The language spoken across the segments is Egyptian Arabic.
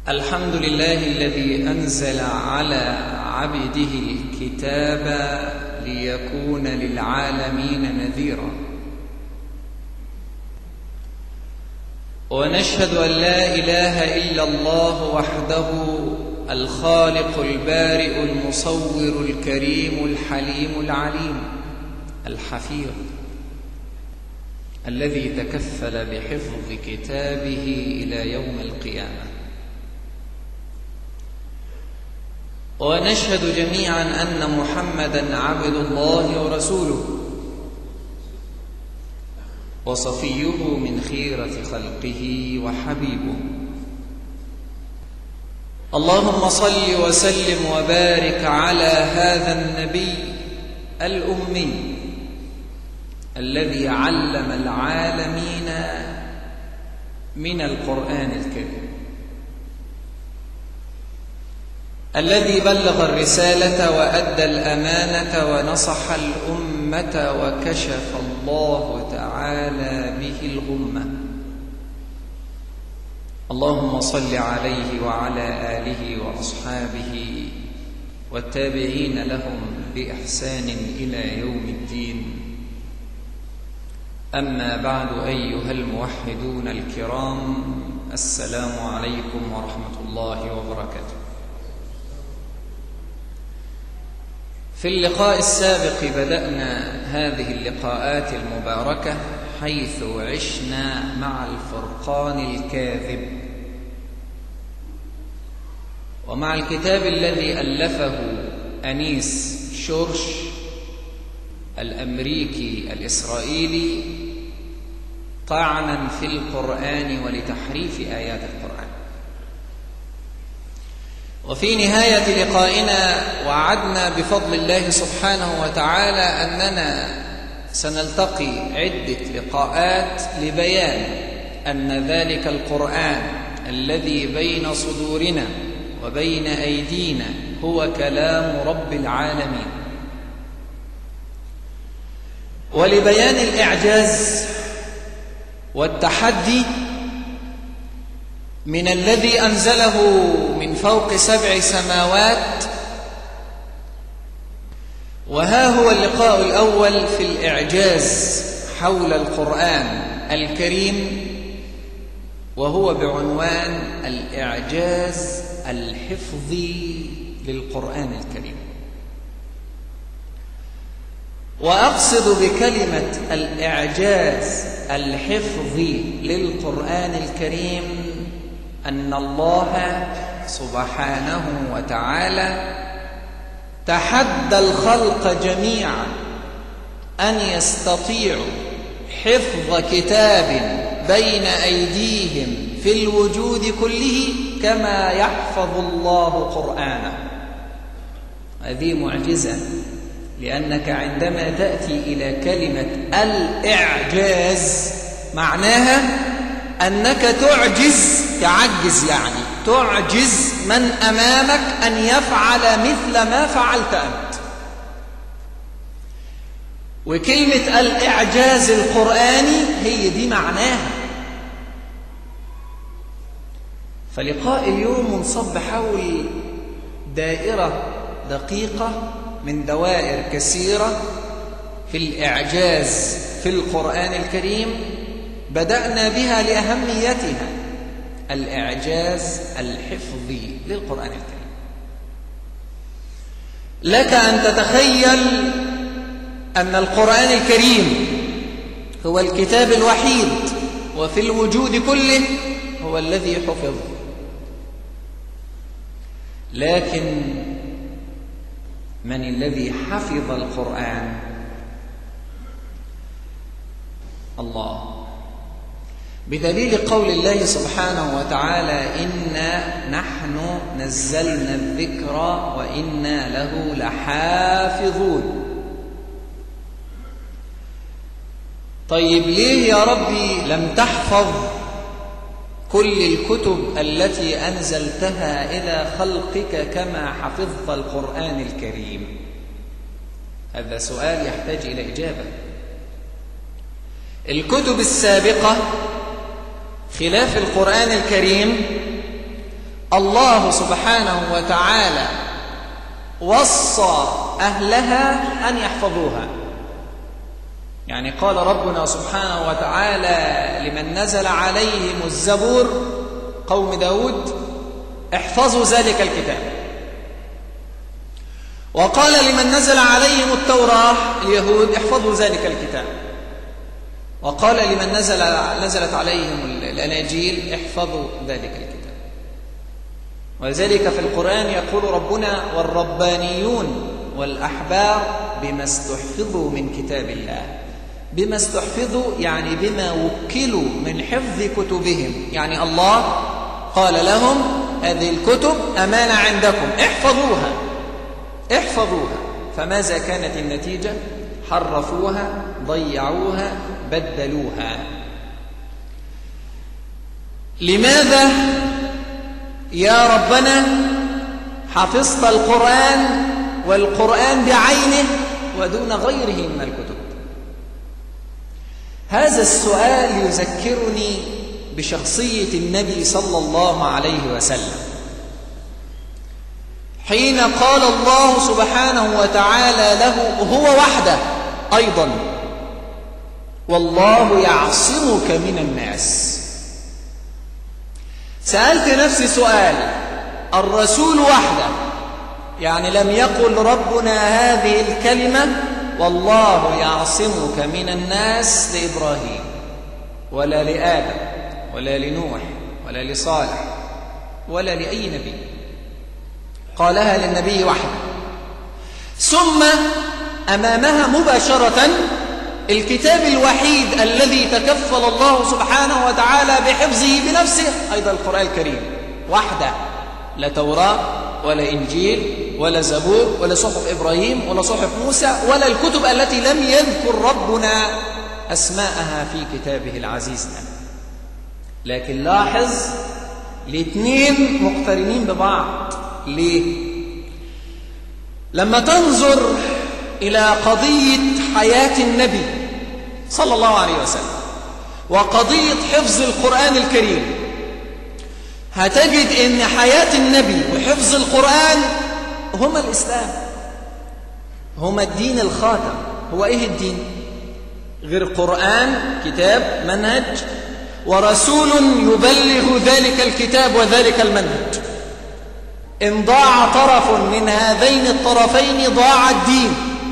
الحمد لله الذي أنزل على عبده الكتاب ليكون للعالمين نذيرا ونشهد أن لا إله إلا الله وحده الخالق البارئ المصور الكريم الحليم العليم الحفيظ الذي تكفل بحفظ كتابه إلى يوم القيامة ونشهد جميعا أن محمدا عبد الله ورسوله وصفيه من خيرة خلقه وحبيبه اللهم صل وسلم وبارك على هذا النبي الأمي الذي علم العالمين من القرآن الكريم الذي بلغ الرسالة وأدى الأمانة ونصح الأمة وكشف الله تعالى به الغمة اللهم صل عليه وعلى آله وأصحابه والتابعين لهم بإحسان إلى يوم الدين أما بعد أيها الموحدون الكرام السلام عليكم ورحمة الله وبركاته في اللقاء السابق بدأنا هذه اللقاءات المباركة حيث عشنا مع الفرقان الكاذب ومع الكتاب الذي ألفه أنيس شورش الأمريكي الإسرائيلي طعنا في القرآن ولتحريف آيات القرآن وفي نهاية لقائنا وعدنا بفضل الله سبحانه وتعالى أننا سنلتقي عدة لقاءات لبيان أن ذلك القرآن الذي بين صدورنا وبين أيدينا هو كلام رب العالمين ولبيان الإعجاز والتحدي من الذي أنزله من فوق سبع سماوات وها هو اللقاء الأول في الإعجاز حول القرآن الكريم وهو بعنوان الإعجاز الحفظي للقرآن الكريم وأقصد بكلمة الإعجاز الحفظي للقرآن الكريم أن الله سبحانه وتعالى تحدى الخلق جميعا أن يستطيعوا حفظ كتاب بين أيديهم في الوجود كله كما يحفظ الله قرآنه هذه معجزة لأنك عندما تأتي إلى كلمة الإعجاز معناها أنك تعجز تعجز يعني تعجز من أمامك أن يفعل مثل ما فعلت أنت وكلمة الإعجاز القرآني هي دي معناها فلقاء اليوم منصب حول دائرة دقيقة من دوائر كثيرة في الإعجاز في القرآن الكريم بدأنا بها لأهميتها الإعجاز الحفظي للقرآن الكريم لك أن تتخيل أن القرآن الكريم هو الكتاب الوحيد وفي الوجود كله هو الذي حفظ لكن من الذي حفظ القرآن الله بدليل قول الله سبحانه وتعالى إنا نحن نزلنا الذكر وإنا له لحافظون طيب ليه يا ربي لم تحفظ كل الكتب التي أنزلتها إلى خلقك كما حفظت القرآن الكريم هذا سؤال يحتاج إلى إجابة الكتب السابقة خلاف القرآن الكريم الله سبحانه وتعالى وصى أهلها أن يحفظوها يعني قال ربنا سبحانه وتعالى لمن نزل عليهم الزبور قوم داود احفظوا ذلك الكتاب وقال لمن نزل عليهم التوراة اليهود احفظوا ذلك الكتاب وقال لمن نزل نزلت عليهم الأناجيل احفظوا ذلك الكتاب ولذلك في القرآن يقول ربنا والربانيون والأحبار بما استحفظوا من كتاب الله بما استحفظوا يعني بما وكلوا من حفظ كتبهم يعني الله قال لهم هذه الكتب أمانة عندكم احفظوها احفظوها فماذا كانت النتيجة حرفوها ضيعوها بدلوها لماذا يا ربنا حفظت القرآن والقرآن بعينه ودون غيره من الكتب هذا السؤال يذكرني بشخصية النبي صلى الله عليه وسلم حين قال الله سبحانه وتعالى له هو وحده أيضا والله يعصمك من الناس سألت نفسي سؤال الرسول وحده يعني لم يقل ربنا هذه الكلمة والله يعصمك من الناس لإبراهيم ولا لآدم ولا لنوح ولا لصالح ولا لأي نبي قالها للنبي وحده ثم أمامها مباشرة الكتاب الوحيد الذي تكفل الله سبحانه وتعالى بحفظه بنفسه أيضا القرآن الكريم وحده لا توراة ولا إنجيل ولا زبور ولا صحف إبراهيم ولا صحف موسى ولا الكتب التي لم يذكر ربنا أسماءها في كتابه العزيز لكن لاحظ الاثنين مقترنين ببعض ليه؟ لما تنظر إلى قضية حياة النبي صلى الله عليه وسلم وقضية حفظ القرآن الكريم هتجد ان حياة النبي وحفظ القرآن هما الإسلام هما الدين الخاتم هو إيه الدين؟ غير قرآن كتاب منهج ورسول يبلغ ذلك الكتاب وذلك المنهج إن ضاع طرف من هذين الطرفين ضاع الدين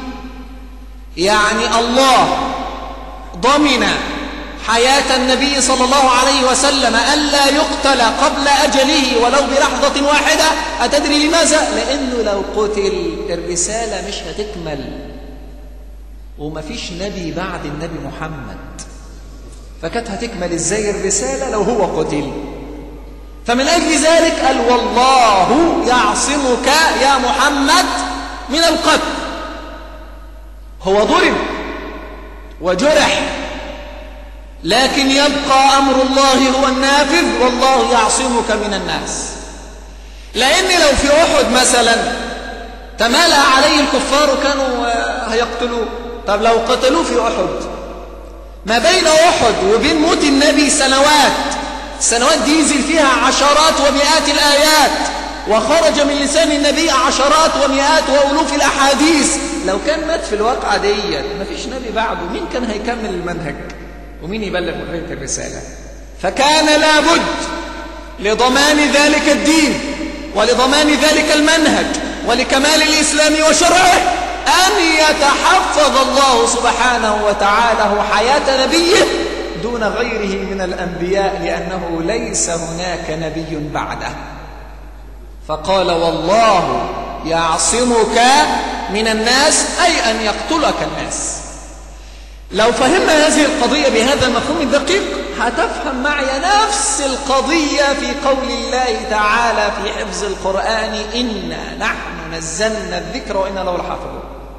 يعني الله ضمن حياة النبي صلى الله عليه وسلم ألا يقتل قبل أجله ولو بلحظة واحدة أتدري لماذا؟ لأنه لو قتل الرسالة مش هتكمل وما فيش نبي بعد النبي محمد فكانت هتكمل ازاي الرسالة لو هو قتل فمن أجل ذلك قال والله يعصمك يا محمد من القتل هو ضرب وجرح لكن يبقى أمر الله هو النافذ والله يعصمك من الناس لأن لو في أحد مثلا تمالأ عليه الكفار كانوا هيقتلوه طب لو قتلوه في أحد ما بين أحد وبين موت النبي سنوات السنوات دي ينزل فيها عشرات ومئات الآيات وخرج من لسان النبي عشرات ومئات وألوف الأحاديث لو كان مات في الواقعة ديت ما فيش نبي بعده مين كان هيكمل المنهج ومين يبلغ بقية الرسالة فكان لابد لضمان ذلك الدين ولضمان ذلك المنهج ولكمال الإسلام وشرعه أن يتحفظ الله سبحانه وتعالى حياة نبيه دون غيره من الأنبياء لأنه ليس هناك نبي بعده فقال والله يعصمك من الناس أي أن يقتلك الناس لو فهمنا هذه القضية بهذا المفهوم الدقيق هتفهم معي نفس القضية في قول الله تعالى في حفظ القرآن إنا نحن نزلنا الذكر وإنا له لحافظون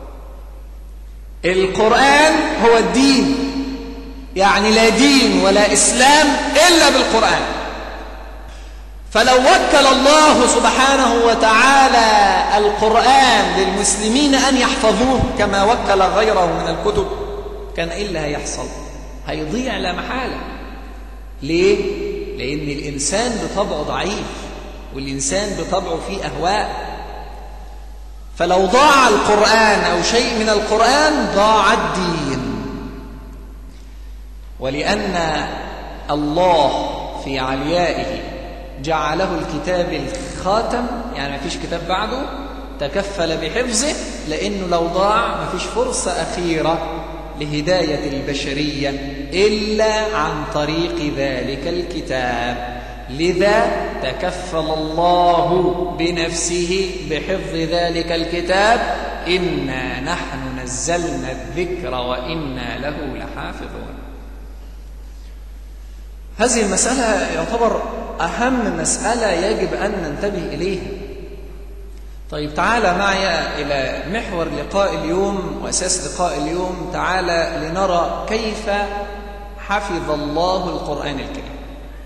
القرآن هو الدين يعني لا دين ولا إسلام إلا بالقرآن فلو وكل الله سبحانه وتعالى القرآن للمسلمين أن يحفظوه كما وكل غيره من الكتب كان إيه اللي هيحصل هيضيع لا محالة ليه؟ لأن الإنسان بطبعه ضعيف والإنسان بطبعه فيه أهواء فلو ضاع القرآن أو شيء من القرآن ضاع الدين ولأن الله في عليائه جعله الكتاب الخاتم يعني ما فيش كتاب بعده تكفل بحفظه لأنه لو ضاع ما فيش فرصة أخيرة لهداية البشرية إلا عن طريق ذلك الكتاب لذا تكفل الله بنفسه بحفظ ذلك الكتاب إنا نحن نزلنا الذكر وإنا له لحافظون هذه المسألة يعتبر أهم مسألة يجب أن ننتبه إليها طيب تعالى معي إلى محور لقاء اليوم وأساس لقاء اليوم تعالى لنرى كيف حفظ الله القرآن الكريم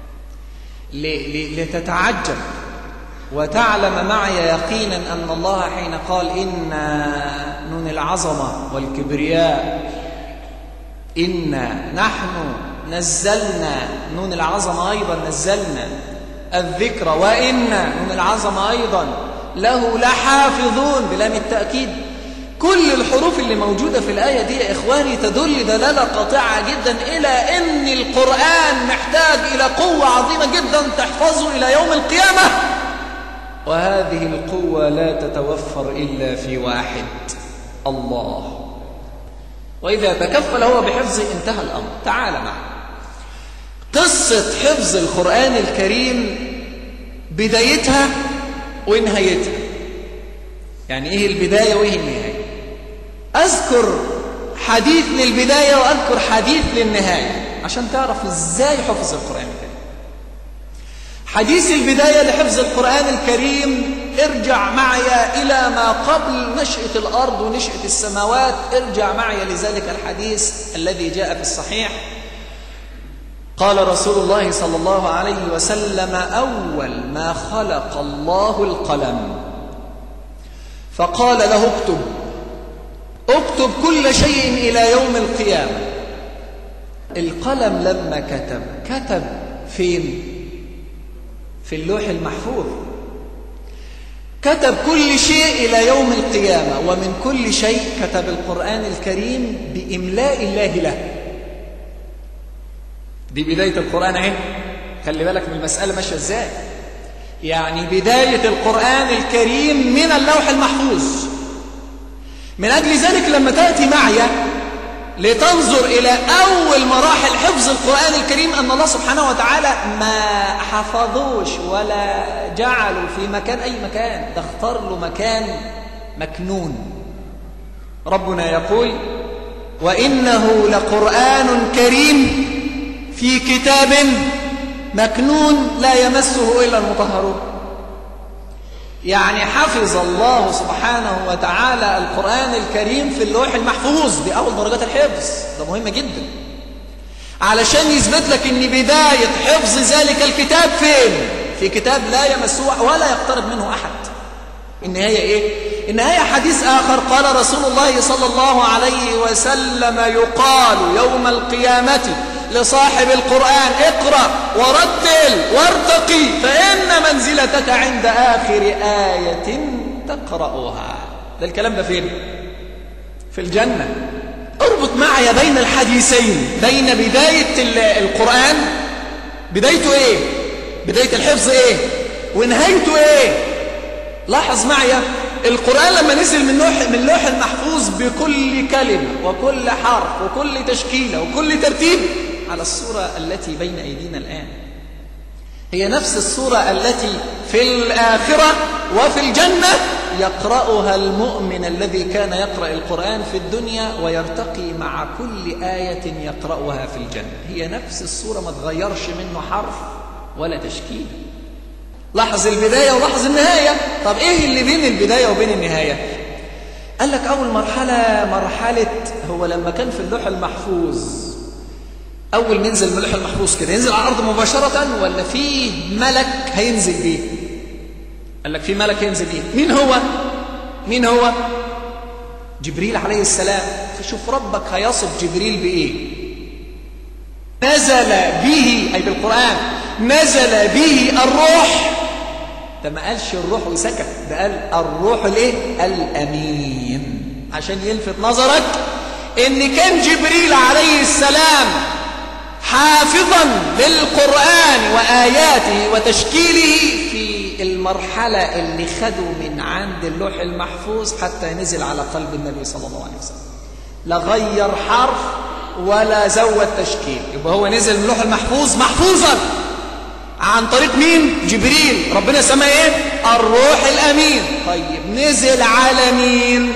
لتتعجب وتعلم معي يقينا أن الله حين قال إنا نون العظمة والكبرياء إنا نحن نزلنا نون العظمة أيضا نزلنا الذكر وإنا نون العظمة أيضا له لحافظون بلام التأكيد كل الحروف اللي موجودة في الآية دي يا إخواني تدل دلالة قاطعة جدا إلى أن القرآن محتاج إلى قوة عظيمة جدا تحفظه إلى يوم القيامة وهذه القوة لا تتوفر إلا في واحد الله وإذا تكفل هو بحفظه انتهى الأمر تعال معنا قصة حفظ القرآن الكريم بدايتها ونهايتها يعني إيه البداية وإيه النهاية أذكر حديث للبداية وأذكر حديث للنهاية عشان تعرف إزاي حفظ القرآن الكريم حديث البداية لحفظ القرآن الكريم ارجع معي إلى ما قبل نشأة الأرض ونشأة السماوات ارجع معي لذلك الحديث الذي جاء في الصحيح قال رسول الله صلى الله عليه وسلم أول ما خلق الله القلم فقال له اكتب اكتب كل شيء إلى يوم القيامة القلم لما كتب كتب فين في اللوح المحفوظ كتب كل شيء إلى يوم القيامة ومن كل شيء كتب القرآن الكريم بإملاء الله له دي بداية القرآن اهي خلي بالك من المسألة ماشية ازاي يعني بداية القرآن الكريم من اللوح المحفوظ من أجل ذلك لما تأتي معي لتنظر إلى أول مراحل حفظ القرآن الكريم أن الله سبحانه وتعالى ما حفظوش ولا جعلوا في مكان أي مكان ده اختار له مكان مكنون ربنا يقول وإنه لقرآن كريم في كتاب مكنون لا يمسه إلا المطهرون يعني حفظ الله سبحانه وتعالى القرآن الكريم في اللوح المحفوظ دي أول درجات الحفظ ده مهم جدا علشان يثبت لك ان بداية حفظ ذلك الكتاب فين في كتاب لا يمسه ولا يقترب منه أحد النهاية إيه؟ النهاية حديث آخر قال رسول الله صلى الله عليه وسلم يقال يوم القيامة لصاحب القرآن اقرأ ورتل وارتقي فإن منزلتك عند آخر آية تقرأها ده الكلام ده فين؟ في الجنة اربط معي بين الحديثين بين بداية القرآن بدايته ايه؟ بداية الحفظ ايه؟ ونهايته ايه؟ لاحظ معي القرآن لما نزل من لوح من لوح المحفوظ بكل كلمة وكل حرف وكل تشكيلة وكل ترتيب على الصورة التي بين أيدينا الآن هي نفس الصورة التي في الآخرة وفي الجنة يقرأها المؤمن الذي كان يقرأ القرآن في الدنيا ويرتقي مع كل آية يقرأها في الجنة هي نفس الصورة ما تغيرش منه حرف ولا تشكيل لاحظ البداية ولاحظ النهاية طب إيه اللي بين البداية وبين النهاية قال لك أول مرحلة مرحلة هو لما كان في اللوح المحفوظ أول ما ينزل من اللوح المحفوظ كده ينزل على الأرض مباشرة ولا في ملك هينزل بيه قال لك في ملك هينزل بيه مين هو مين هو جبريل عليه السلام فشوف ربك هيصف جبريل بإيه نزل به أي بالقرآن نزل به الروح ده ما قالش الروح وسكت ده قال الروح الايه الامين عشان يلفت نظرك ان كان جبريل عليه السلام حافظا للقران واياته وتشكيله في المرحله اللي خدوا من عند اللوح المحفوظ حتى نزل على قلب النبي صلى الله عليه وسلم لا غير حرف ولا زود تشكيل يبقى هو نزل من اللوح المحفوظ محفوظا عن طريق مين جبريل ربنا سماه ايه الروح الامين طيب نزل على مين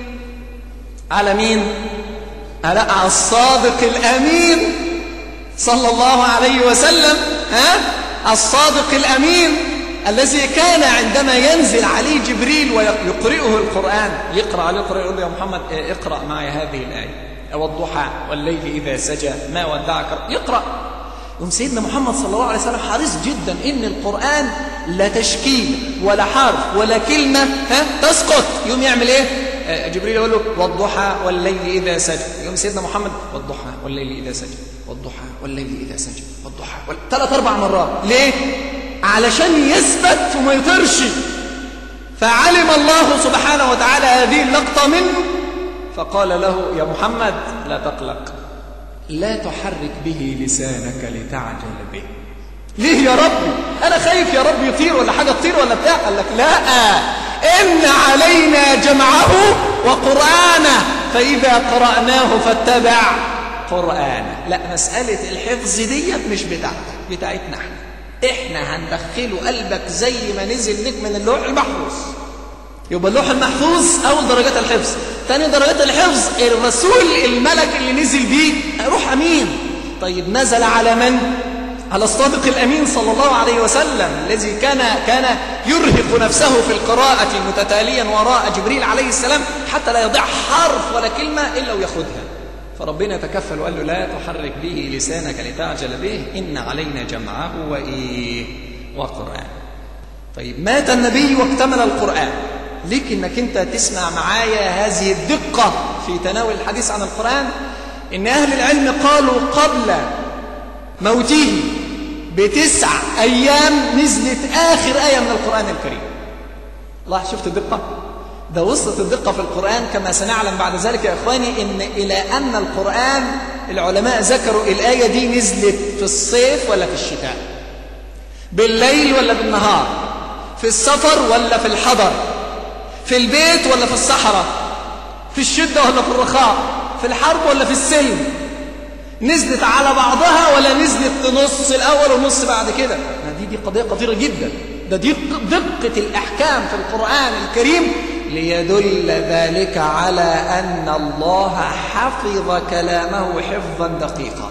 على مين على الصادق الامين صلى الله عليه وسلم ها الصادق الامين الذي كان عندما ينزل عليه جبريل ويقرئه القرآن يقرأ عليه القرآن يقول له يا محمد اقرأ معي هذه الآية والضحى والليل إذا سجى ما ودعك يقرأ يوم سيدنا محمد صلى الله عليه وسلم حريص جدا ان القرآن لا تشكيل ولا حرف ولا كلمة ها تسقط يوم يعمل ايه جبريل يقول له والضحى والليل إذا سجى يوم سيدنا محمد والضحى والليل إذا سجى والضحى والليل إذا سجى والضحى وال... ثلاث أربع مرات ليه؟ علشان يثبت وما يطرش فعلم الله سبحانه وتعالى هذه اللقطة منه فقال له يا محمد لا تقلق لا تحرك به لسانك لتعجل به ليه يا ربي انا خايف يا رب يطير ولا حاجه تطير ولا بتاع قال لك لا ان علينا جمعه وقرانه فاذا قراناه فاتبع قرانه لا مساله الحفظ ديت مش بتاعتك بتاعتنا احنا احنا هندخله قلبك زي ما نزل لك من اللوح المحفوظ يبقى اللوح المحفوظ اول درجات الحفظ ثاني درجات الحفظ الرسول الملك اللي نزل بيه روح امين طيب نزل على من على الصادق الامين صلى الله عليه وسلم الذي كان كان يرهق نفسه في القراءه متتاليا وراء جبريل عليه السلام حتى لا يضيع حرف ولا كلمه الا وياخذها فربنا تكفل وقال له لا تحرك به لسانك لتعجل به ان علينا جمعه وايه وقران طيب مات النبي واكتمل القران ليك انك انت تسمع معايا هذه الدقة في تناول الحديث عن القرآن ان اهل العلم قالوا قبل موته بتسع ايام نزلت اخر آية من القرآن الكريم الله شفت الدقة ده وصلت الدقة في القرآن كما سنعلم بعد ذلك يا إخواني إن إلى أن القرآن العلماء ذكروا الآية دي نزلت في الصيف ولا في الشتاء بالليل ولا بالنهار في السفر ولا في الحضر في البيت ولا في الصحراء في الشدة ولا في الرخاء في الحرب ولا في السلم نزلت على بعضها ولا نزلت نص الأول ونص بعد كده دي دي قضية خطيرة جدا ده دي دقة الأحكام في القرآن الكريم ليدل ذلك على أن الله حفظ كلامه حفظا دقيقا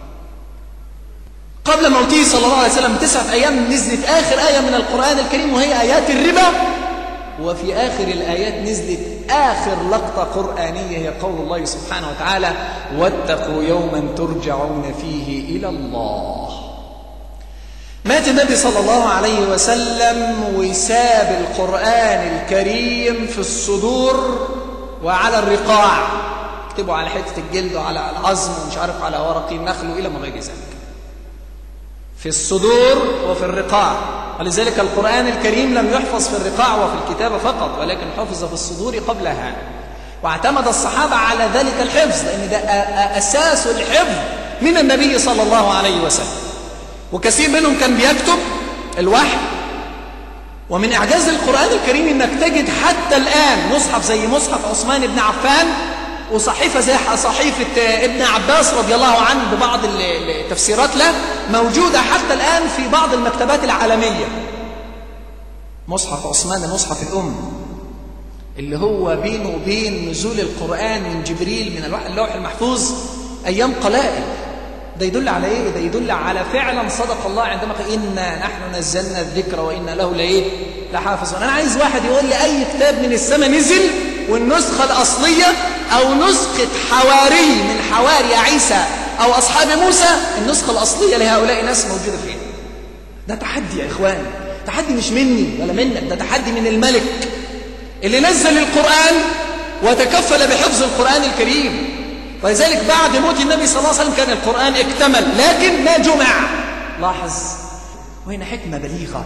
قبل موته صلى الله عليه وسلم تسعة أيام نزلت آخر آية من القرآن الكريم وهي آيات الربا وفي آخر الآيات نزلت آخر لقطة قرآنية هي قول الله سبحانه وتعالى واتقوا يوما ترجعون فيه إلى الله مات النبي صلى الله عليه وسلم وساب القرآن الكريم في الصدور وعلى الرقاع اكتبوا على حتة الجلد وعلى العظم ومش عارف على ورق النخل وإلى ما غير ذلك في الصدور وفي الرقاع ولذلك القرآن الكريم لم يحفظ في الرقاع وفي الكتابة فقط ولكن حفظ في الصدور قبلها واعتمد الصحابة على ذلك الحفظ لأن ده أساس الحفظ من النبي صلى الله عليه وسلم وكثير منهم كان بيكتب الوحي ومن إعجاز القرآن الكريم إنك تجد حتى الآن مصحف زي مصحف عثمان بن عفان وصحيفة زي صحيفة ابن عباس رضي الله عنه ببعض التفسيرات له موجودة حتى الآن في بعض المكتبات العالمية مصحف عثمان المصحف الأم اللي هو بينه وبين نزول القرآن من جبريل من اللوح المحفوظ أيام قلائل ده يدل على ايه ده يدل على فعلا صدق الله عندما قال انا نحن نزلنا الذكر وانا له لايه لحافظ انا عايز واحد يقول لي اي كتاب من السماء نزل والنسخه الاصليه او نسخه حواري من حواري عيسى او اصحاب موسى النسخه الاصليه لهؤلاء الناس موجوده فين ده تحدي يا اخوان تحدي مش مني ولا منك ده تحدي من الملك اللي نزل القران وتكفل بحفظ القران الكريم ولذلك بعد موت النبي صلى الله عليه وسلم كان القرآن اكتمل لكن ما جمع لاحظ وهنا حكمة بليغة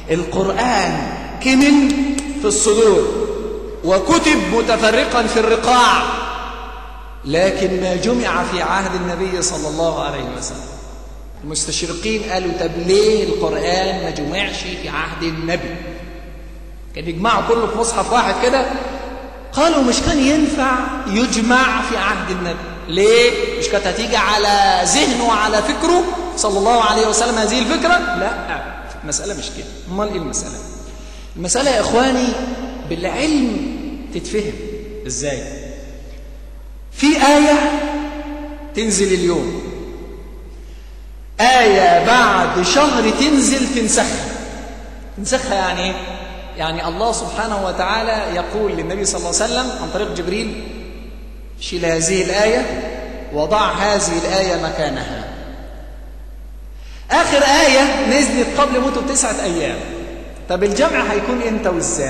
القرآن كمن في الصدور وكتب متفرقا في الرقاع لكن ما جمع في عهد النبي صلى الله عليه وسلم المستشرقين قالوا طب ليه القرآن ما جمعش في عهد النبي كان يجمعوا كله في مصحف واحد كده قالوا مش كان ينفع يجمع في عهد النبي ليه؟ مش كانت هتيجي على ذهنه وعلى فكره صلى الله عليه وسلم هذه الفكرة؟ لا المسألة مش كده امال ايه المسألة؟ المسألة يا إخواني بالعلم تتفهم ازاي؟ في آية تنزل اليوم آية بعد شهر تنزل تنسخها تنسخها يعني ايه؟ يعني الله سبحانه وتعالى يقول للنبي صلى الله عليه وسلم عن طريق جبريل شيل هذه الآية وضع هذه الآية مكانها آخر آية نزلت قبل موته بتسعة أيام طب الجمع هيكون إمتى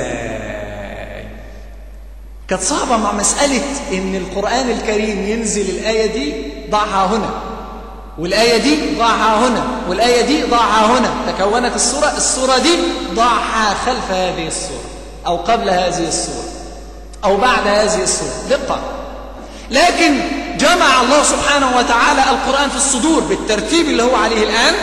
وإزاي كانت صعبة مع مسألة إن القرآن الكريم ينزل الآية دي ضعها هنا والآية دي ضعها هنا والآية دي ضعها هنا تكونت الصورة الصورة دي ضعها خلف هذه الصورة أو قبل هذه الصورة أو بعد هذه الصورة دقة لكن جمع الله سبحانه وتعالى القرآن في الصدور بالترتيب اللي هو عليه الآن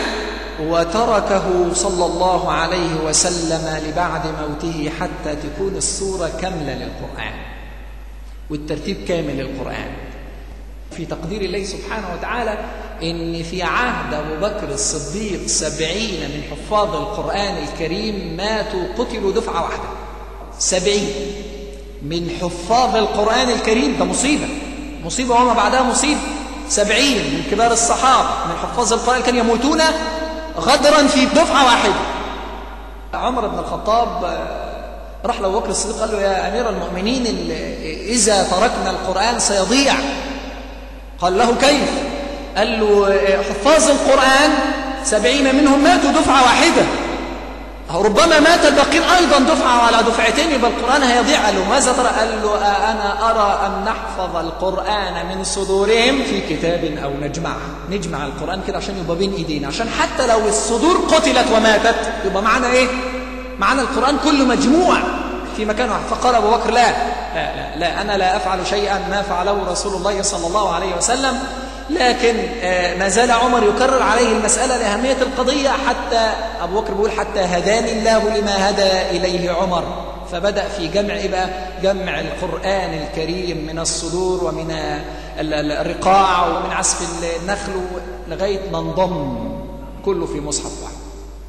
وتركه صلى الله عليه وسلم لبعد موته حتى تكون الصورة كاملة للقرآن والترتيب كامل للقرآن في تقدير الله سبحانه وتعالى إن في عهد أبو بكر الصديق سبعين من حفاظ القرآن الكريم ماتوا قتلوا دفعة واحدة سبعين من حفاظ القرآن الكريم ده مصيبة مصيبة وما بعدها مصيبة سبعين من كبار الصحابة من حفاظ القرآن الكريم يموتون غدرا في دفعة واحدة عمر بن الخطاب راح لأبو بكر الصديق قال له يا أمير المؤمنين إذا تركنا القرآن سيضيع قال له كيف قال له حفاظ القرآن سبعين منهم ماتوا دفعة واحدة ربما مات الباقين أيضا دفعة على دفعتين يبقى القرآن هيضيع قال له ماذا ترى قال له أنا أرى أن نحفظ القرآن من صدورهم في كتاب أو نجمعه نجمع القرآن كده عشان يبقى بين إيدينا عشان حتى لو الصدور قتلت وماتت يبقى معنا إيه معنا القرآن كله مجموع في مكان واحد فقال أبو بكر لا لا لا, لا أنا لا أفعل شيئا ما فعله رسول الله صلى الله عليه وسلم لكن ما زال عمر يكرر عليه المسألة لأهمية القضية حتى أبو بكر بيقول حتى هداني الله لما هدى إليه عمر فبدأ في جمع إبقى جمع القرآن الكريم من الصدور ومن الرقاع ومن عسف النخل لغاية ما انضم كله في مصحف واحد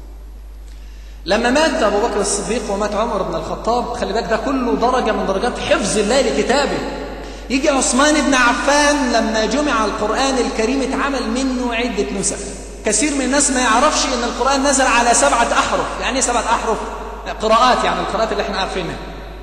لما مات أبو بكر الصديق ومات عمر بن الخطاب خلي بالك ده كله درجة من درجات حفظ الله لكتابه يجي عثمان بن عفان لما جمع القرآن الكريم اتعمل منه عدة نسخ كثير من الناس ما يعرفش ان القرآن نزل على سبعة أحرف يعني سبعة أحرف قراءات يعني القراءات اللي احنا عارفينها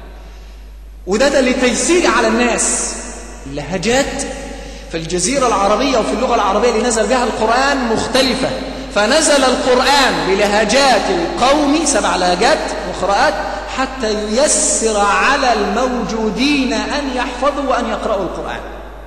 وده ده لتيسير على الناس اللهجات في الجزيرة العربية وفي اللغة العربية اللي نزل بها القرآن مختلفة فنزل القرآن بلهجات القوم سبع لهجات وقراءات حتى ييسر على الموجودين أن يحفظوا وأن يقرأوا القرآن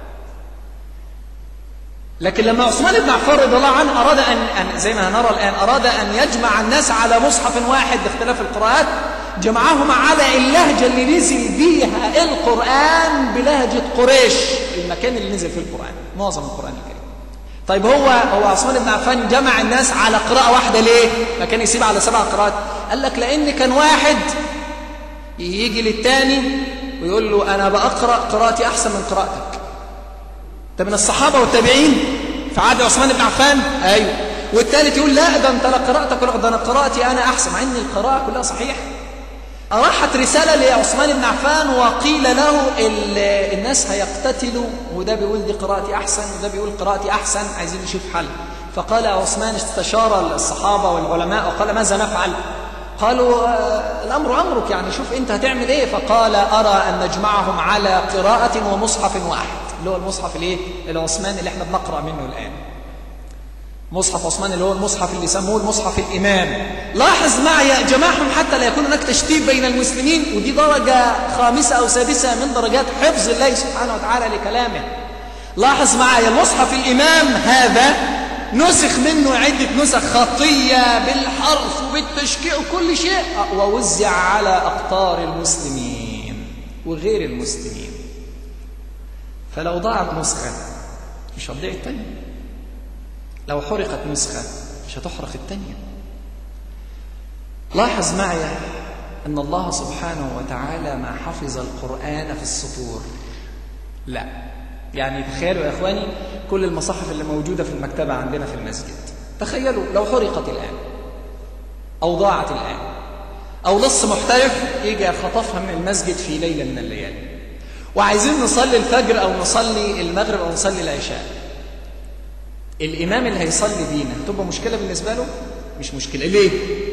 لكن لما عثمان بن عفان رضي الله عنه أراد أن, أن زي ما هنرى الآن أراد أن يجمع الناس على مصحف واحد باختلاف القراءات جمعهم على اللهجة اللي نزل بيها القرآن بلهجة قريش المكان اللي نزل فيه القرآن معظم القرآن الكريم طيب هو هو عثمان بن عفان جمع الناس على قراءة واحدة ليه؟ ما كان يسيب على سبع قراءات قال لك لأن كان واحد يجي للتاني ويقول له أنا بأقرأ قراءتي أحسن من قراءتك ده من الصحابة والتابعين في عهد عثمان بن عفان أيوه والثالث يقول لا ده أنت لا قراءتك ولا ده أنا قراءتي أنا أحسن مع أن القراءة كلها صحيحة راحت رسالة لعثمان بن عفان وقيل له الناس هيقتتلوا وده بيقول دي قراءتي أحسن وده بيقول قراءتي أحسن عايزين نشوف حل فقال عثمان استشار الصحابة والعلماء وقال ماذا نفعل قالوا الأمر أمرك يعني شوف أنت هتعمل إيه فقال أرى أن نجمعهم على قراءة ومصحف واحد اللي هو المصحف الايه العثماني اللي احنا بنقرأ منه الآن مصحف عثمان اللي هو المصحف اللي سموه المصحف الإمام لاحظ معي جماعهم حتى لا يكون هناك تشتيت بين المسلمين ودي درجة خامسة أو سادسة من درجات حفظ الله سبحانه وتعالى لكلامه لاحظ معي المصحف الإمام هذا نسخ منه عدة نسخ خطية بالحرف وبالتشكيل وكل شيء ووزع على أقطار المسلمين وغير المسلمين فلو ضاعت نسخة مش هتضيع التانية لو حرقت نسخة مش هتحرق التانية لاحظ معي أن الله سبحانه وتعالى ما حفظ القرآن في السطور لا يعني تخيلوا يا إخواني كل المصاحف اللي موجودة في المكتبة عندنا في المسجد تخيلوا لو حرقت الآن أو ضاعت الآن أو لص محترف يجي خطفها من المسجد في ليلة من الليالي وعايزين نصلي الفجر أو نصلي المغرب أو نصلي العشاء الإمام اللي هيصلي بينا هتبقى مشكلة بالنسبة له مش مشكلة ليه؟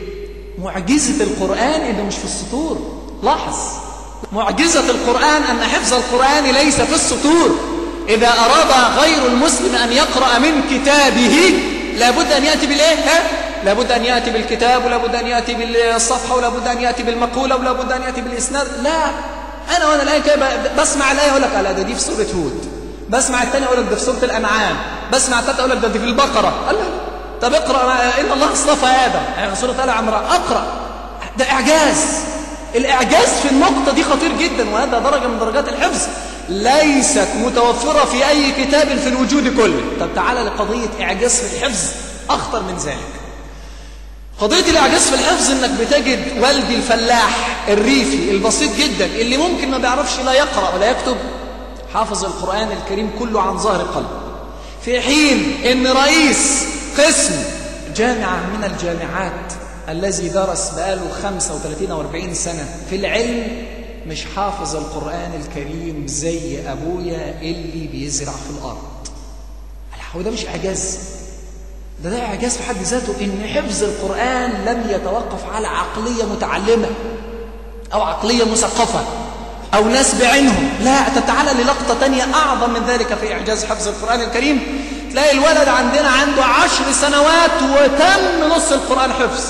معجزة القرآن إنه مش في السطور لاحظ معجزة القرآن أن حفظ القرآن ليس في السطور إذا أراد غير المسلم أن يقرأ من كتابه لابد أن يأتي بالإيه؟ ها؟ لابد أن يأتي بالكتاب ولابد أن يأتي بالصفحة ولابد أن يأتي بالمقولة ولابد أن يأتي بالإسناد لا أنا وأنا الآية كده بسمع الآية أقول لك لا ده دي في سورة هود بسمع الثانية أقول لك ده في سورة الأنعام بسمع الثالثة أقول لك ده دي في البقرة قال لا طب اقرأ إن الله اصطفى آدم يعني سورة آل عمران أقرأ ده إعجاز الإعجاز في النقطة دي خطير جدا وهذا درجة من درجات الحفظ ليست متوفرة في أي كتاب في الوجود كله طب تعالى لقضية إعجاز في الحفظ أخطر من ذلك قضية الإعجاز في الحفظ إنك بتجد والدي الفلاح الريفي البسيط جدا اللي ممكن ما بيعرفش لا يقرأ ولا يكتب حافظ القرآن الكريم كله عن ظهر قلب في حين إن رئيس قسم جامعة من الجامعات الذي درس بقاله 35 أو 40 سنة في العلم مش حافظ القرآن الكريم زي أبويا اللي بيزرع في الأرض هو ده مش إعجاز ده ده إعجاز في حد ذاته إن حفظ القرآن لم يتوقف على عقلية متعلمة أو عقلية مثقفة أو ناس بعينهم لا تتعالى للقطة تانية أعظم من ذلك في إعجاز حفظ القرآن الكريم تلاقي الولد عندنا عنده عشر سنوات وتم نص القرآن حفظ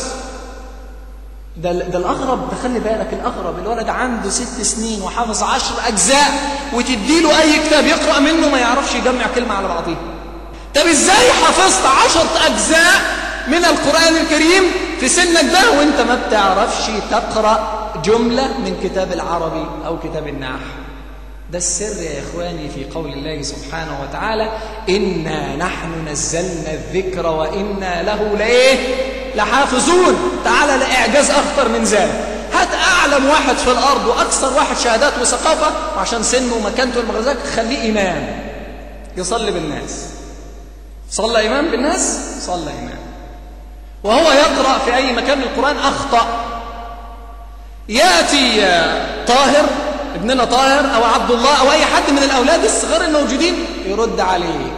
ده, ده الأغرب ده خلي بالك الأغرب الولد عنده ست سنين وحافظ عشر أجزاء وتديله أي كتاب يقرأ منه ما يعرفش يجمع كلمة على بعضها طب إزاي حفظت عشرة أجزاء من القرآن الكريم في سنك ده وانت ما بتعرفش تقرأ جملة من كتاب العربي أو كتاب النحو ده السر يا إخواني في قول الله سبحانه وتعالى إنا نحن نزلنا الذكر وإنا له لإيه لحافظون تعالى لإعجاز أخطر من ذلك هات أعلم واحد في الأرض وأكثر واحد شهادات وثقافة وعشان سنه ومكانته المغرزات خليه إمام يصلي بالناس صلى إمام بالناس صلى إمام وهو يقرأ في أي مكان من القرآن أخطأ يأتي طاهر ابننا طاهر أو عبد الله أو أي حد من الأولاد الصغار الموجودين يرد عليه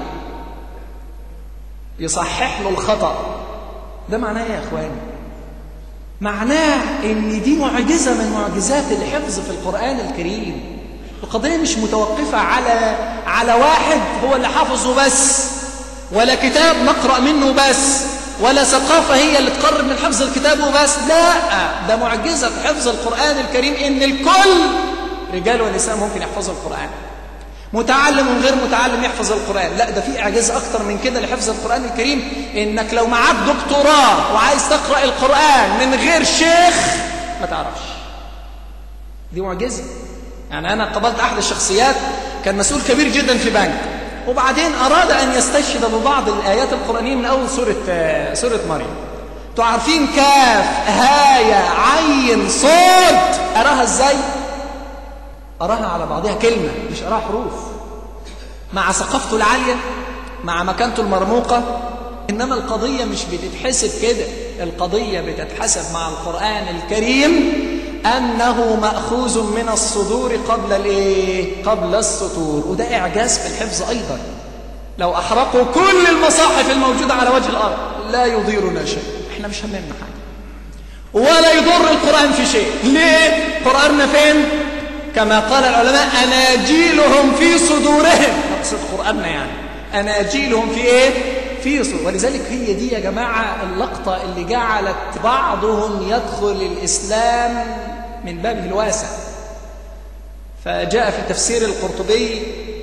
يصحح له الخطأ ده معناه يا إخواني معناه إن دي معجزة من معجزات الحفظ في القرآن الكريم القضية مش متوقفة على على واحد هو اللي حافظه بس ولا كتاب نقرأ منه بس ولا ثقافة هي اللي تقرب من حفظ الكتاب وبس لا ده معجزة حفظ القرآن الكريم إن الكل رجال ونساء ممكن يحفظوا القرآن متعلم وغير متعلم يحفظ القرآن لا ده في إعجاز أكتر من كده لحفظ القرآن الكريم إنك لو معاك دكتوراه وعايز تقرأ القرآن من غير شيخ ما تعرفش دي معجزة يعني أنا قابلت أحد الشخصيات كان مسؤول كبير جدا في بنك وبعدين أراد أن يستشهد ببعض الآيات القرآنية من أول سورة سورة مريم تعرفين كاف هاية عين صوت أراها إزاي؟ أراها على بعضها كلمة مش أراها حروف مع ثقافته العالية مع مكانته المرموقة إنما القضية مش بتتحسب كده القضية بتتحسب مع القرآن الكريم أنه مأخوذ من الصدور قبل الإيه؟ قبل السطور وده إعجاز في الحفظ أيضا لو أحرقوا كل المصاحف الموجودة على وجه الأرض لا يضيرنا شيء إحنا مش هممنا حاجة ولا يضر القرآن في شيء ليه؟ قرآننا فين؟ كما قال العلماء أناجيلهم في صدورهم نقصد قرآننا يعني أناجيلهم في إيه؟ في صدور ولذلك هي دي يا جماعة اللقطة اللي جعلت بعضهم يدخل الإسلام من بابه الواسع فجاء في تفسير القرطبي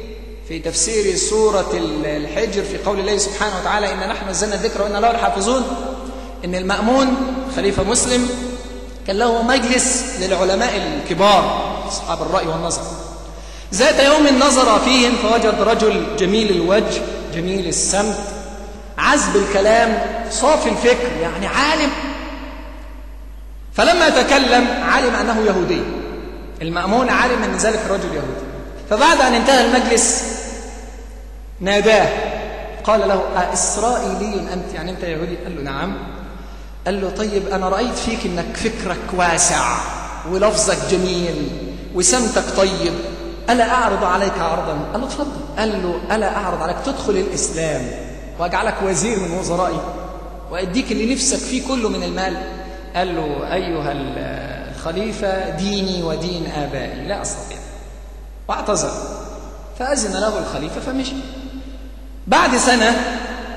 في تفسير سورة الحجر في قول الله سبحانه وتعالى إن نحن نزلنا الذكر وإنا له لحافظون إن المأمون خليفة مسلم كان له مجلس للعلماء الكبار أصحاب الرأي والنظر ذات يوم نظر فيهم فوجد رجل جميل الوجه جميل السمت عذب الكلام صافي الفكر يعني عالم فلما تكلم علم أنه يهودي المأمون علم أن ذلك الرجل يهودي فبعد أن انتهى المجلس ناداه قال له أإسرائيلي أنت يعني أنت يهودي قال له نعم قال له طيب أنا رأيت فيك أنك فكرك واسع ولفظك جميل وسمتك طيب ألا أعرض عليك عرضا قال له اتفضل قال له ألا أعرض عليك تدخل الإسلام وأجعلك وزير من وزرائي وأديك اللي نفسك فيه كله من المال قال له أيها الخليفة ديني ودين آبائي لا أستطيع واعتذر فأذن له الخليفة فمشي بعد سنة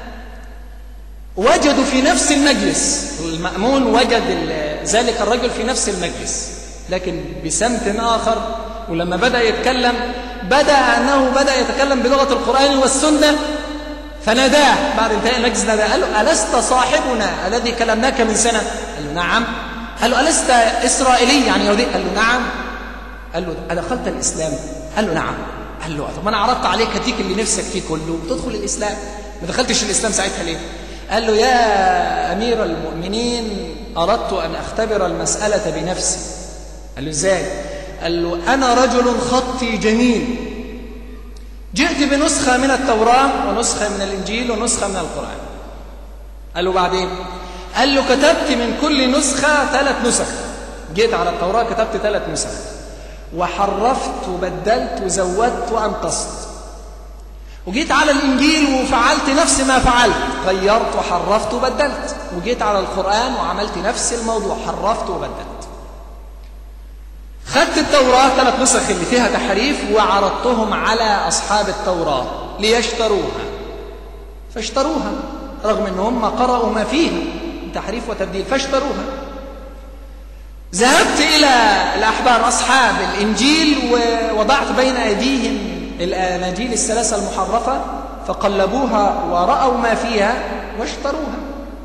وجدوا في نفس المجلس المأمون وجد ذلك الرجل في نفس المجلس لكن بسمت آخر ولما بدأ يتكلم بدأ أنه بدأ يتكلم بلغة القرآن والسنة فناداه بعد انتهاء المجلس ناداه قال له ألست صاحبنا الذي كلمناك من سنة قال له نعم قال له ألست إسرائيلي يعني يهودي قال له نعم قال له أدخلت الإسلام قال له نعم قال له طب أنا عرضت عليك هديك اللي نفسك فيه كله وتدخل الإسلام ما دخلتش الإسلام ساعتها ليه قال له يا أمير المؤمنين أردت أن أختبر المسألة بنفسي قال له إزاي قال له أنا رجل خطي جميل جئت بنسخة من التوراة ونسخة من الإنجيل ونسخة من القرآن قال له بعدين قال له كتبت من كل نسخة ثلاث نسخ جيت على التوراة كتبت ثلاث نسخ وحرفت وبدلت وزودت وأنقصت وجيت على الإنجيل وفعلت نفس ما فعلت غيرت وحرفت وبدلت وجيت على القرآن وعملت نفس الموضوع حرفت وبدلت خدت التوراة ثلاث نسخ اللي فيها تحريف وعرضتهم على أصحاب التوراة ليشتروها فاشتروها رغم ان هم قرأوا ما فيها تحريف وتبديل فاشتروها ذهبت إلى الأحبار أصحاب الإنجيل ووضعت بين أيديهم الأناجيل الثلاثة المحرفة فقلبوها ورأوا ما فيها واشتروها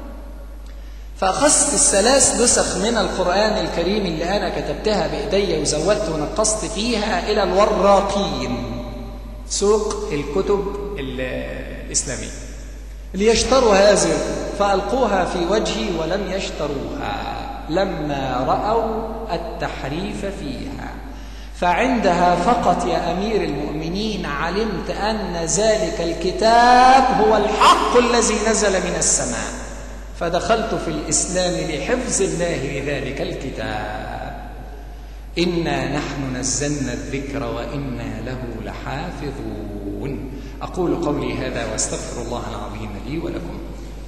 فأخذت الثلاث نسخ من القرآن الكريم اللي أنا كتبتها بإيدي وزودت ونقصت فيها إلى الوراقين سوق الكتب الإسلامية ليشتروا هذه فألقوها في وجهي ولم يشتروها لما رأوا التحريف فيها فعندها فقط يا أمير المؤمنين علمت أن ذلك الكتاب هو الحق الذي نزل من السماء فدخلت في الإسلام لحفظ الله لذلك الكتاب إنا نحن نزلنا الذكر وإنا له لحافظون أقول قولي هذا واستغفر الله العظيم لي ولكم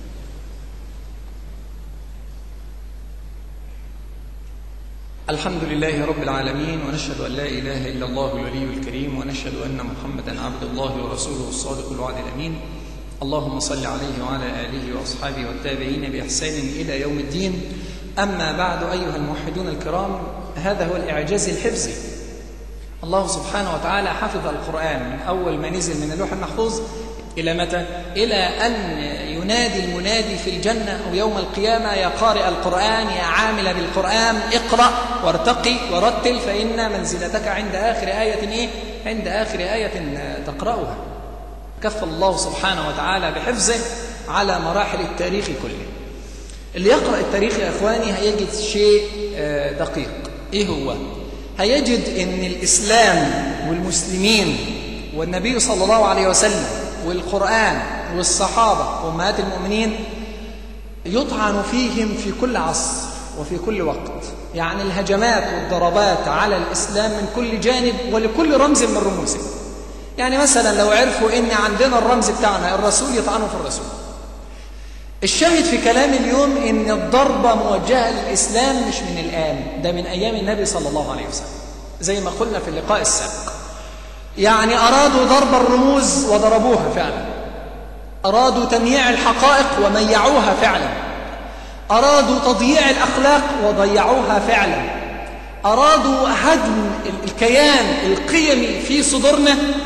الحمد لله رب العالمين ونشهد أن لا إله إلا الله الولي الكريم ونشهد أن محمدا عبد الله ورسوله الصادق الوعد الأمين اللهم صل عليه وعلى آله وأصحابه والتابعين بإحسان إلى يوم الدين أما بعد أيها الموحدون الكرام هذا هو الإعجاز الحفظي الله سبحانه وتعالى حفظ القرآن من أول ما نزل من اللوح المحفوظ إلى متى؟ إلى أن ينادي المنادي في الجنة أو يوم القيامة يا قارئ القرآن يا عامل بالقرآن اقرأ وارتقي ورتل فإن منزلتك عند آخر آية إيه؟ عند آخر آية تقرأها كف الله سبحانه وتعالى بحفظه على مراحل التاريخ كله اللي يقرأ التاريخ يا أخواني هيجد شيء دقيق إيه هو؟ هيجد أن الإسلام والمسلمين والنبي صلى الله عليه وسلم والقرآن والصحابة وأمهات المؤمنين يطعن فيهم في كل عصر وفي كل وقت يعني الهجمات والضربات على الإسلام من كل جانب ولكل رمز من رموزه يعني مثلا لو عرفوا ان عندنا الرمز بتاعنا الرسول يطعنوا في الرسول الشاهد في كلام اليوم ان الضربة موجهة للإسلام مش من الآن ده من أيام النبي صلى الله عليه وسلم زي ما قلنا في اللقاء السابق يعني أرادوا ضرب الرموز وضربوها فعلا أرادوا تمييع الحقائق وميعوها فعلا أرادوا تضييع الأخلاق وضيعوها فعلا أرادوا هدم الكيان القيمي في صدورنا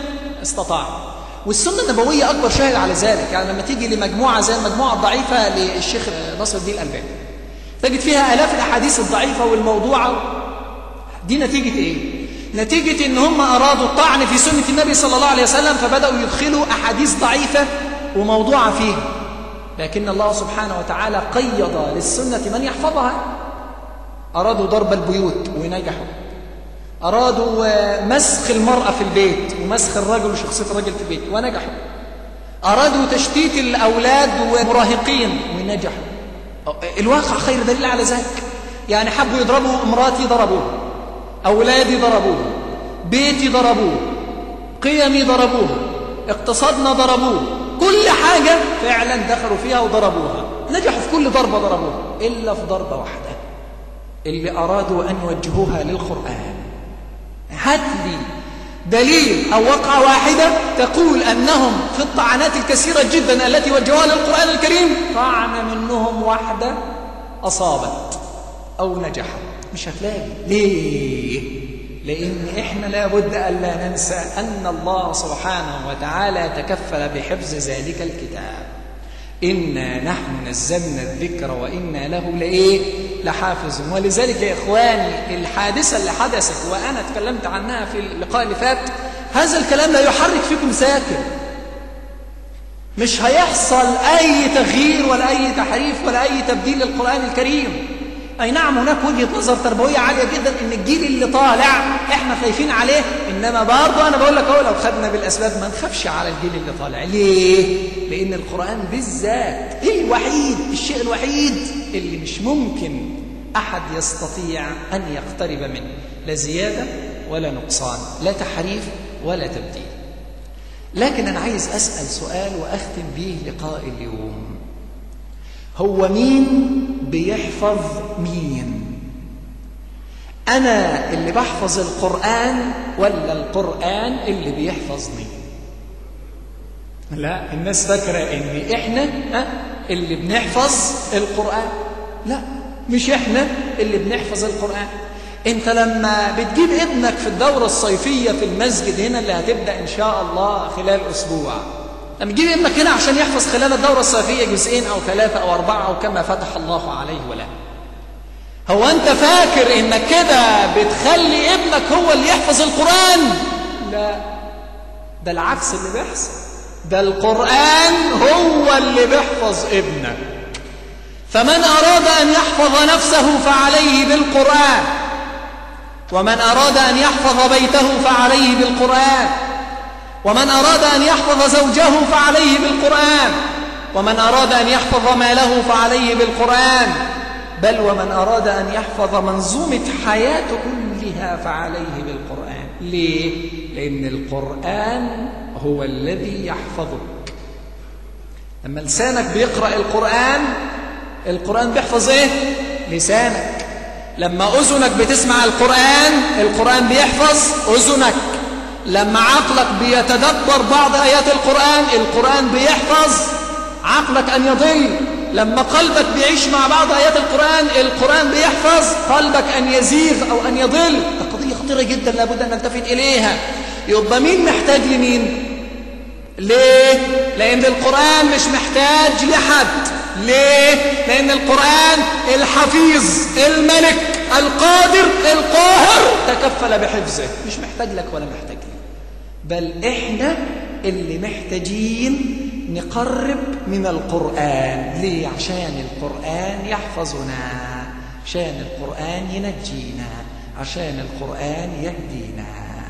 استطاع والسنة النبوية أكبر شاهد على ذلك يعني لما تيجي لمجموعة زي المجموعة الضعيفة للشيخ ناصر الدين الألباني تجد فيها آلاف الأحاديث الضعيفة والموضوعة دي نتيجة إيه؟ نتيجة إن هم أرادوا الطعن في سنة النبي صلى الله عليه وسلم فبدأوا يدخلوا أحاديث ضعيفة وموضوعة فيها لكن الله سبحانه وتعالى قيض للسنة من يحفظها أرادوا ضرب البيوت ونجحوا أرادوا مسخ المرأة في البيت ومسخ الرجل وشخصية الرجل في البيت ونجحوا أرادوا تشتيت الأولاد ومراهقين ونجحوا الواقع خير دليل على ذلك يعني حبوا يضربوا امراتي ضربوه أولادي ضربوه بيتي ضربوه قيمي ضربوه اقتصادنا ضربوه كل حاجة فعلا دخلوا فيها وضربوها نجحوا في كل ضربة ضربوها إلا في ضربة واحدة اللي أرادوا أن يوجهوها للقرآن هات لي دليل أو وقعة واحدة تقول أنهم في الطعنات الكثيرة جدا التي وجهوها للقرآن الكريم طعن منهم واحدة أصابت أو نجحت مش هتلاقي ليه؟ لأن إحنا لابد ألا ننسى أن الله سبحانه وتعالى تكفل بحفظ ذلك الكتاب إنا نحن نزلنا الذكر وإنا له لإيه؟ لحافظ ولذلك يا إخواني الحادثة اللي حدثت وأنا تكلمت عنها في اللقاء اللي فات هذا الكلام لا يحرك فيكم ساكن مش هيحصل أي تغيير ولا أي تحريف ولا أي تبديل للقرآن الكريم أي نعم هناك وجهة نظر تربوية عالية جدا إن الجيل اللي طالع إحنا خايفين عليه إنما برضه أنا بقول لك أهو لو خدنا بالأسباب ما نخافش على الجيل اللي طالع ليه؟ لأن القرآن بالذات الوحيد الشيء الوحيد اللي مش ممكن أحد يستطيع أن يقترب منه لا زيادة ولا نقصان لا تحريف ولا تبديل لكن أنا عايز أسأل سؤال وأختم به لقاء اليوم هو مين بيحفظ مين أنا اللي بحفظ القرآن ولا القرآن اللي بيحفظني لا الناس فاكرة إن إحنا اللي بنحفظ القرآن لا مش إحنا اللي بنحفظ القرآن انت لما بتجيب ابنك في الدورة الصيفية في المسجد هنا اللي هتبدأ ان شاء الله خلال اسبوع لما تجيب ابنك هنا عشان يحفظ خلال الدورة الصيفية جزئين او ثلاثة او اربعة او كما فتح الله عليه وله هو انت فاكر انك كده بتخلي ابنك هو اللي يحفظ القرآن لا ده العكس اللي بيحصل ده القرآن هو اللي بيحفظ ابنك فمن أراد أن يحفظ نفسه فعليه بالقرآن ومن أراد أن يحفظ بيته فعليه بالقرآن ومن أراد أن يحفظ زوجه فعليه بالقرآن ومن أراد أن يحفظ ماله فعليه بالقرآن بل ومن أراد أن يحفظ منظومة حياته كلها فعليه بالقرآن ليه؟ لأن القرآن هو الذي يحفظك لما لسانك بيقرأ القرآن القرآن بيحفظ إيه؟ لسانك لما أذنك بتسمع القرآن القرآن بيحفظ أذنك لما عقلك بيتدبر بعض آيات القرآن القرآن بيحفظ عقلك أن يضل لما قلبك بيعيش مع بعض آيات القرآن القرآن بيحفظ قلبك أن يزيغ أو أن يضل قضية خطيرة جدا لابد أن نلتفت إليها يبقى مين محتاج لمين ليه لأن القرآن مش محتاج لحد ليه لأن القرآن الحفيظ الملك القادر القاهر تكفل بحفظه مش محتاج لك ولا محتاج لي بل إحنا اللي محتاجين نقرب من القرآن ليه عشان القرآن يحفظنا عشان القرآن ينجينا عشان القرآن يهدينا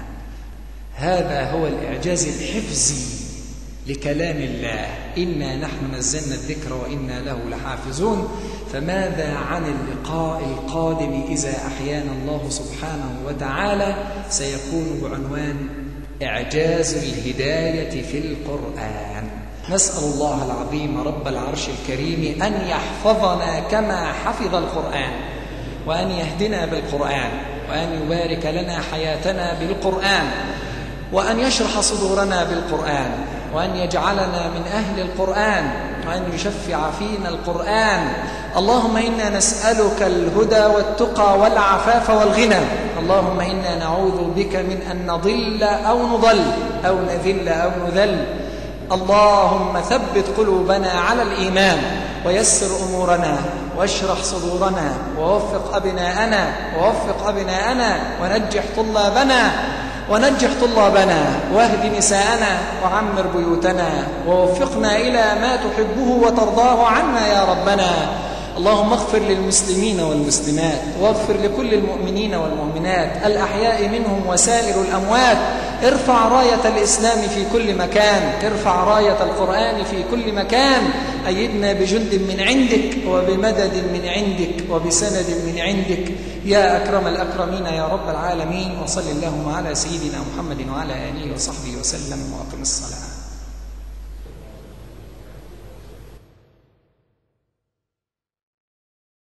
هذا هو الإعجاز الحفظي لكلام الله إنا نحن نزلنا الذكر وإنا له لحافظون فماذا عن اللقاء القادم إذا أحيانا الله سبحانه وتعالى سيكون بعنوان إعجاز الهداية في القرآن نسأل الله العظيم رب العرش الكريم أن يحفظنا كما حفظ القرآن وأن يهدنا بالقرآن وأن يبارك لنا حياتنا بالقرآن وأن يشرح صدورنا بالقرآن وأن يجعلنا من أهل القرآن وأن يشفع فينا القرآن اللهم إنا نسألك الهدى والتقى والعفاف والغنى اللهم إنا نعوذ بك من أن نضل أو نضل أو نذل أو نذل اللهم ثبت قلوبنا على الإيمان ويسر أمورنا واشرح صدورنا ووفق أبناءنا ووفق أبناءنا ونجح طلابنا ونجح طلابنا واهد نساءنا وعمر بيوتنا ووفقنا إلى ما تحبه وترضاه عنا يا ربنا اللهم اغفر للمسلمين والمسلمات واغفر لكل المؤمنين والمؤمنات الأحياء منهم وسائر الأموات ارفع راية الإسلام في كل مكان ارفع راية القرآن في كل مكان أيدنا بجند من عندك وبمدد من عندك وبسند من عندك يا أكرم الأكرمين يا رب العالمين وصل اللهم على سيدنا محمد وعلى آله وصحبه وسلم وأقم الصلاة